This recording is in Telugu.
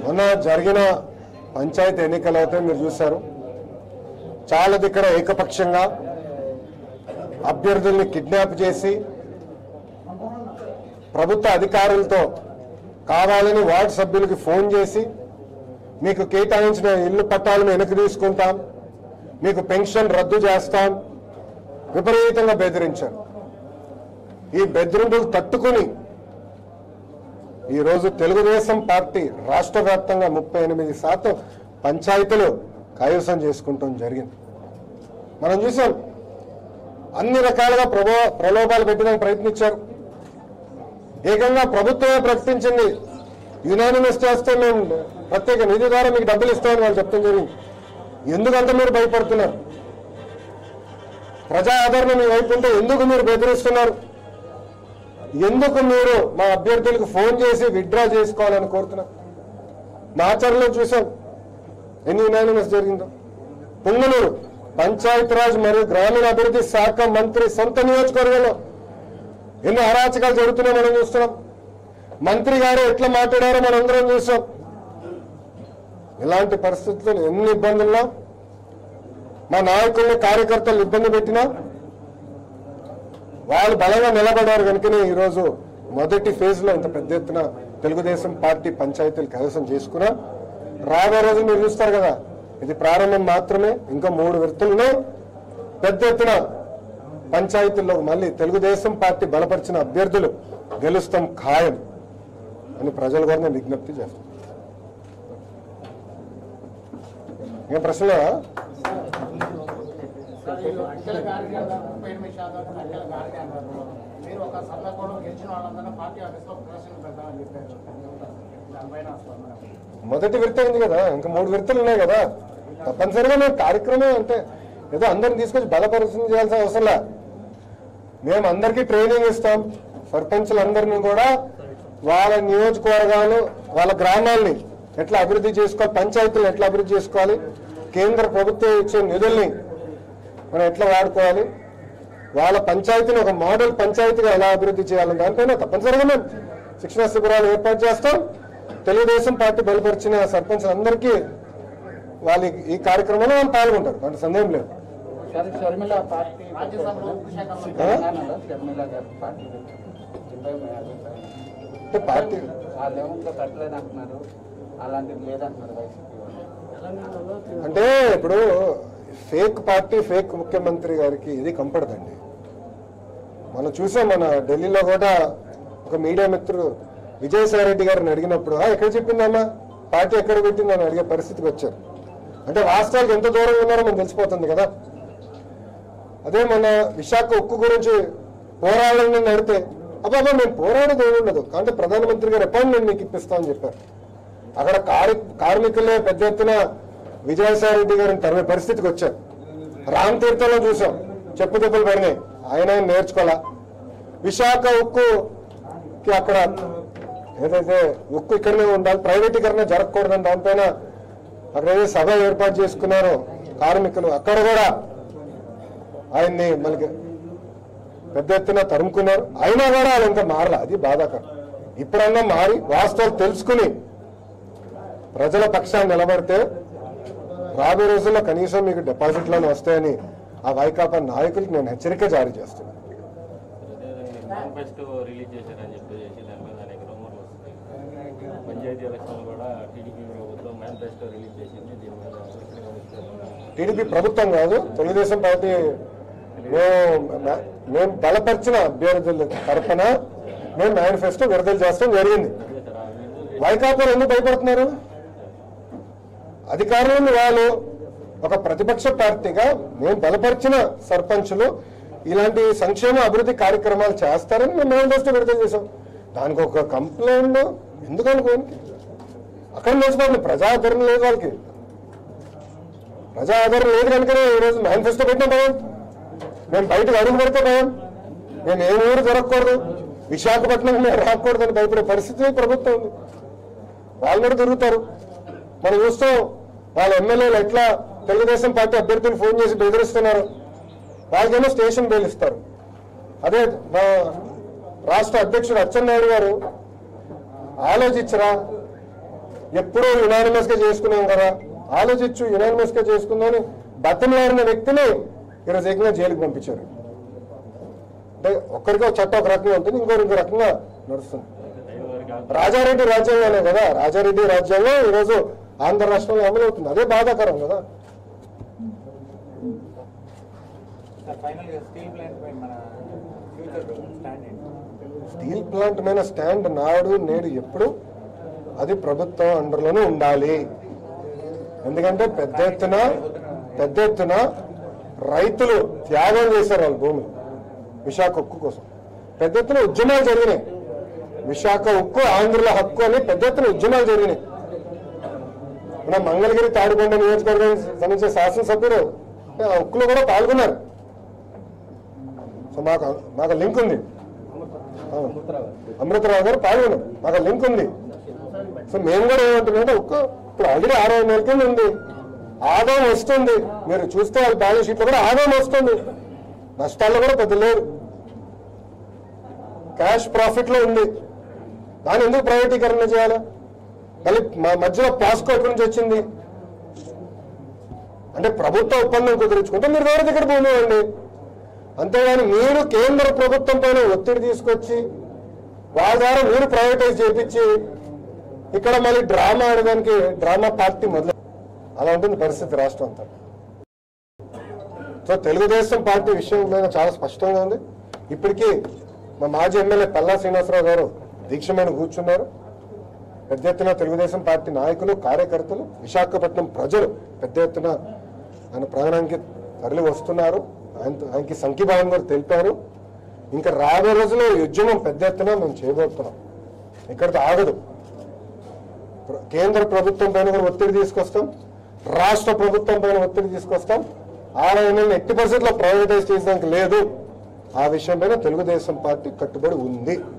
మొన్న జరిగిన పంచాయతీ ఎన్నికలు అయితే మీరు చూశారు చాలా దగ్గర ఏకపక్షంగా అభ్యర్థుల్ని కిడ్నాప్ చేసి ప్రభుత్వ అధికారులతో కావాలని వార్డు సభ్యులకి ఫోన్ చేసి మీకు కేటాయించిన ఇల్లు పట్టాలను వెనక్కి తీసుకుంటాం మీకు పెన్షన్ రద్దు చేస్తాం విపరీతంగా బెదిరించారు ఈ బెదిరింపులు తట్టుకుని ఈరోజు తెలుగుదేశం పార్టీ రాష్ట్ర వ్యాప్తంగా ముప్పై ఎనిమిది శాతం పంచాయతీలు కైవసం చేసుకుంటాం జరిగింది మనం చూసాం అన్ని రకాలుగా ప్రభో ప్రలోభాలు పెట్టడానికి ప్రయత్నించారు ఏకంగా ప్రభుత్వమే ప్రకటించింది యునానిమస్ చేస్తే మేము ప్రత్యేక నిధి ద్వారా మీకు డబ్బులు ఇస్తామని వాళ్ళు చెప్తాం జరిగింది ఎందుకంత మీరు భయపడుతున్నారు ప్రజా ఆదరణ మీ వైపు ఉంటే ఎందుకు మీరు బెదిరిస్తున్నారు ఎందుకు మీరు మా అభ్యర్థులకు ఫోన్ చేసి విత్డ్రా చేసుకోవాలని కోరుతున్నారు మా ఆచరణలో చూసాం ఎన్ని యునానిమస్ జరిగిందో పుంగనూరు పంచాయతీరాజ్ మరియు గ్రామీణాభివృద్ధి శాఖ మంత్రి సొంత నియోజకవర్గంలో ఎన్ని అరాచకాలు జరుగుతున్నాయో మనం చూస్తున్నాం మంత్రి గారు ఎట్లా మాట్లాడారో మనం అందరం చూసాం ఇలాంటి పరిస్థితుల్లో ఎన్ని ఇబ్బందుల్లో మా నాయకుల్ని కార్యకర్తలు ఇబ్బంది పెట్టినా వాళ్ళు బలంగా నిలబడారు కనుకనే ఈరోజు మొదటి ఫేజ్ లో ఇంత పెద్ద ఎత్తున తెలుగుదేశం పార్టీ పంచాయతీలు కైవసం చేసుకున్నా రాబోయే రోజులు మీరు చూస్తారు కదా ఇది ప్రారంభం మాత్రమే ఇంకా మూడు విడతలున్నాయి పెద్ద ఎత్తున పంచాయతీల్లో మళ్ళీ తెలుగుదేశం పార్టీ బలపరిచిన అభ్యర్థులు గెలుస్తాం ఖాయం అని ప్రజలు కూడా నేను విజ్ఞప్తి చేస్తాను ఏం ప్రశ్న అంకెల గారికి కదా ముప్పై ఎనిమిది శాతం అంకెల గారికి అన్నారు మీరు ఒక సభలో కూడా గెలిచిన వాళ్ళందరూ పార్టీ ఆఫీస్లో ప్రశ్నలు పెడతామని చెప్పారు దానిపైన స్పందన మొదటి విడత ఉంది కదా ఇంకా మూడు విడతలు ఉన్నాయి కదా తప్పనిసరిగా మేము కార్యక్రమం అంటే ఏదో అందరిని తీసుకొచ్చి బలపరిచయం చేయాల్సిన అవసరంలా మేము అందరికీ ట్రైనింగ్ ఇస్తాం సర్పంచులందరినీ కూడా వాళ్ళ నియోజకవర్గాలు వాళ్ళ గ్రామాల్ని ఎట్లా అభివృద్ధి చేసుకోవాలి పంచాయతీలను ఎట్లా అభివృద్ధి చేసుకోవాలి కేంద్ర ప్రభుత్వం ఇచ్చే నిధుల్ని మనం ఎట్లా వాడుకోవాలి వాళ్ళ పంచాయతీని ఒక మోడల్ పంచాయతీగా ఎలా అభివృద్ధి చేయాలని దానిపైన తప్పనిసరిగా మేము శిక్షణ శిబిరాలు ఏర్పాటు చేస్తాం తెలుగుదేశం పార్టీ బలపరిచిన సర్పంచ్ అందరికీ వాళ్ళు ఈ కార్యక్రమంలో వాళ్ళు పాల్గొంటారు అంటే సందేహం లేదు సరే షర్మిల పార్టీ రాజ్యసభలో ఉక్కు శాఖ మంత్రి తెలంగాణలో షర్మిల గారు పార్టీ పెట్టారు అంటే పార్టీ వాళ్ళు ఏమో పెట్టలేదు అంటున్నారు అలాంటిది లేదంటున్నారు వైసీపీ వాళ్ళు అంటే ఇప్పుడు ఫేక్ పార్టీ ఫేక్ ముఖ్యమంత్రి గారికి ఇది కంపడదండి మనం చూసాం మన ఢిల్లీలో కూడా ఒక మీడియా మిత్రుడు విజయసాయి రెడ్డి గారిని అడిగినప్పుడు "ఆ, ఎక్కడ చెప్పిందమ్మా పార్టీ ఎక్కడ పెట్టిందని అడిగే పరిస్థితికి వచ్చారు అంటే వాస్తవాలకు ఎంత దూరంగా ఉన్నారో మనకు తెలిసిపోతుంది కదా అదే మన విశాఖ ఉక్కు గురించి పోరాడాలని నడితే అబ్బా మేము పోరాడేది ఏమి ఉండదు అంటే ప్రధానమంత్రి గారు అపాయింట్మెంట్ మీకు ఇప్పిస్తామని చెప్పారు అక్కడ కారు కార్మికులే పెద్ద ఎత్తున విజయసాయి రెడ్డి గారిని తరిమే పరిస్థితికి వచ్చారు రామ్ తీర్థంలో చూసాం చెప్పు దెబ్బలు పడినాయి ఆయన ఏం నేర్చుకోవాలా విశాఖ ఉక్కుకి అక్కడ ఏదైతే ఉక్కు ఇక్కడనే ఉండాలి ప్రైవేటీకరణ జరగకూడదని దానిపైన అక్కడ ఏదో సభ ఏర్పాటు చేసుకున్నారో కార్మికులు అక్కడ కూడా ఆయన్ని మనకి పెద్ద ఎత్తున తరుముకున్నారు అయినా కూడా వాళ్ళు ఇంకా మారలా అది బాధాకరం ఇప్పుడన్నా మారి వాస్తవాలు తెలుసుకుని ప్రజల పక్షాన్ని నిలబడితే రాబోయే రోజుల్లో కనీసం మీకు డిపాజిట్లను వస్తాయని ఆ వైకాపా నాయకులకు నేను హెచ్చరిక జారీ చేస్తున్నాను మేనిఫెస్టో రిలీజ్ చేశారని చెప్పేసి దాని మీద అనేక రూమర్లు వస్తున్నాయి పంచాయతీ ఎలక్షన్లు కూడా టీడీపీ ప్రభుత్వం మేనిఫెస్టో రిలీజ్ చేసింది దీని మీద ఎలక్షన్ కమిషన్ టీడీపీ ప్రభుత్వం కాదు తెలుగుదేశం పార్టీ మేము మేము బలపరిచిన అభ్యర్థుల తరఫున మేము మేనిఫెస్టో విడుదల చేస్తాం జరిగింది వైకాపాలు ఎందుకు భయపడుతున్నారు అధికారంలో వాళ్ళు ఒక ప్రతిపక్ష పార్టీగా మేము బలపరిచిన సర్పంచులు ఇలాంటి సంక్షేమ అభివృద్ధి కార్యక్రమాలు చేస్తారని మేము మేనిఫెస్టో విడుదల చేసాం దానికి ఒక కంప్లైంట్ ఎందుకు అనుకోనికి అక్కడ నిలిచిపోతుంది ప్రజాదరణ లేదు వాళ్ళకి ప్రజా ఆదరణ లేదు కనుకనే ఈరోజు మేనిఫెస్టో పెట్టిన భయం మేము బయటకు అడుగు పెడితే భయం మేము ఏ ఊరు దొరకకూడదు విశాఖపట్నం మేము రాకూడదని భయపడే పరిస్థితి ప్రభుత్వం ఉంది వాళ్ళు కూడా తిరుగుతారు మనం చూస్తాం వాళ్ళ ఎమ్మెల్యేలు ఎట్లా తెలుగుదేశం పార్టీ అభ్యర్థులు ఫోన్ చేసి బెదిరిస్తున్నారు వాళ్ళకేమో స్టేషన్ బెయిల్ ఇస్తారు అదే మా రాష్ట్ర అధ్యక్షుడు అచ్చెన్నాయుడు గారు ఆలోచించరా ఎప్పుడూ యునానిమస్ గా చేసుకున్నాం కదా ఆలోచించు యునానిమస్ గా చేసుకుందామని బతిమలాడిన వ్యక్తిని ఈరోజు ఏకంగా జైలుకి పంపించారు అంటే ఒక్కరికి ఒక చట్టం ఒక రకంగా ఉంటుంది ఇంకొకరికి ఇంకో రకంగా నడుస్తుంది రైలు వారికి ఆల్రెడీ రాజారెడ్డి రాజ్యాంగమే కదా రాజారెడ్డి రాజ్యాంగం ఈరోజు ఆంధ్ర రాష్ట్రంలో అమలు అవుతుంది అదే బాధాకరం కదా సార్ ఫైనల్గా స్టీల్ ప్లాంట్ పై మన ఫ్యూచర్ స్టాండ్ ఏంటి స్టీల్ ప్లాంట్ మీద స్టాండ్ నాడు నేడు ఎప్పుడు అది ప్రభుత్వం అండర్లోనే ఉండాలి ఎందుకంటే పెద్ద ఎత్తున పెద్ద ఎత్తున రైతులు త్యాగం చేశారు వాళ్ళ భూములు విశాఖ ఉక్కు కోసం పెద్ద ఎత్తున ఉద్యమాలు జరిగినాయి విశాఖ ఉక్కు ఆంధ్రుల హక్కు అని పెద్ద ఎత్తున ఉద్యమాలు జరిగినాయి మన మంగళగిరి తాడికొండ నియోజకవర్గానికి సంబంధించిన శాసనసభ్యులు ఆ ఉక్కులో కూడా పాల్గొన్నారు సో మాకు మాకు లింక్ ఉంది అవును. అమృతరావు గారు పాల్గొన్నారు మాకు లింక్ ఉంది సో మేము కూడా ఏమంటున్నామంటే ఒక్క ఇప్పుడు ఆల్రెడీ అరవై నెలల కింద ఉంది ఆదాయం వస్తుంది మీరు చూస్తే వాళ్ళ బ్యాలెన్స్ షీట్లో కూడా ఆదాయం వస్తుంది నష్టాల్లో కూడా పెద్ద లేదు క్యాష్ ప్రాఫిట్ లో ఉంది దాన్ని ఎందుకు ప్రైవేటీకరణ చేయాలి మళ్ళీ మా మధ్యలో పాస్కో ఎక్కడి నుంచి వచ్చింది అంటే ప్రభుత్వ ఒప్పందం కుదుర్చుకుంటే మీరు వేరే దగ్గర భూమి ఇవ్వండి అంతేగాని మీరు కేంద్ర ప్రభుత్వం పైన ఒత్తిడి తీసుకొచ్చి వాళ్ళ ద్వారా మీరు ప్రైవేటైజ్ చేపించి ఇక్కడ మళ్ళీ డ్రామా ఆడడానికి డ్రామా పార్టీ మొదలు అలా ఉంటుంది పరిస్థితి రాష్ట్రం అంతా సో తెలుగుదేశం పార్టీ విషయం మీద చాలా స్పష్టంగా ఉంది ఇప్పటికీ మా మాజీ ఎమ్మెల్యే పల్లా శ్రీనివాసరావు గారు దీక్ష మీద కూర్చున్నారు పెద్ద ఎత్తున తెలుగుదేశం పార్టీ నాయకులు కార్యకర్తలు విశాఖపట్నం ప్రజలు పెద్ద ఎత్తున ఆయన ప్రాంగణానికి తరలి వస్తున్నారు ఆయన ఆయనకి సంఖ్యభావం కూడా తెలిపారు ఇంకా రాబోయే రోజుల్లో ఈ ఉద్యమం పెద్ద ఎత్తున మేము చేయబోతున్నాం ఇక్కడితో ఆగదు ప్ర- కేంద్ర ప్రభుత్వం పైన కూడా ఒత్తిడి తీసుకొస్తాం రాష్ట్ర ప్రభుత్వం పైన ఒత్తిడి తీసుకొస్తాం ఆలయాన్ని ఎట్టి పరిస్థితుల్లో ప్రైవేటైజ్ చేయడానికి లేదు ఆ విషయం పైన తెలుగుదేశం పార్టీ కట్టుబడి ఉంది